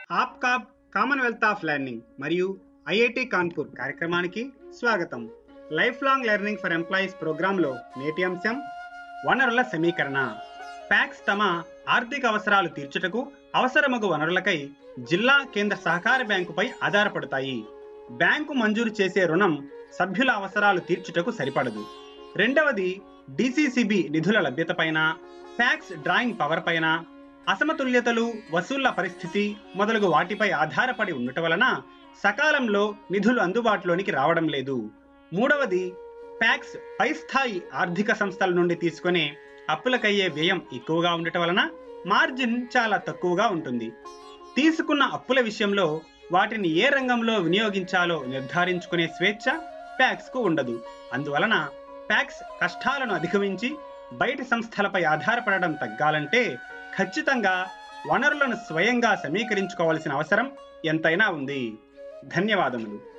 ఆప్కా commonwealth of learning మరియు IIT Kanpur కార్యక్రమానికి స్వాగతం life long learning for employees ప్రోగ్రాంలో నేటి అంశం వనరుల సమీకరణ ప్యాక్స్ తమ ఆర్థిక అవసరాలు తీర్చుటకు అవసరమగు వనరులకై జిల్లా కేంద్ర సహకార బ్యాంకుపై ఆధారపడతాయి బ్యాంకు మంజూరు చేసే రుణం సభ్యుల అవసరాలు తీర్చుటకు సరిపడదు రెండవది డిసిసిబి నిధుల లభ్యతపైన ప్యాక్స్ డ్రాయింగ్ పవర్ పైన అసమతుల్యతలు వసూళ్ల పరిస్థితి మొదలగు వాటిపై ఆధారపడి ఉండటం వలన సకాలంలో నిధులు అందుబాటులోనికి రావడం లేదు మూడవది ప్యాక్స్ పై స్థాయి ఆర్థిక సంస్థల నుండి తీసుకునే అప్పులకయ్యే వ్యయం ఎక్కువగా ఉండటం వలన మార్జిన్ చాలా తక్కువగా ఉంటుంది తీసుకున్న అప్పుల విషయంలో వాటిని ఏ రంగంలో వినియోగించాలో నిర్ధారించుకునే స్వేచ్ఛ ప్యాక్స్కు ఉండదు అందువలన ప్యాక్స్ కష్టాలను అధిగమించి బయటి సంస్థలపై ఆధారపడడం తగ్గాలంటే ఖచ్చితంగా వనరులను స్వయంగా సమీకరించుకోవాల్సిన అవసరం ఎంతైనా ఉంది ధన్యవాదములు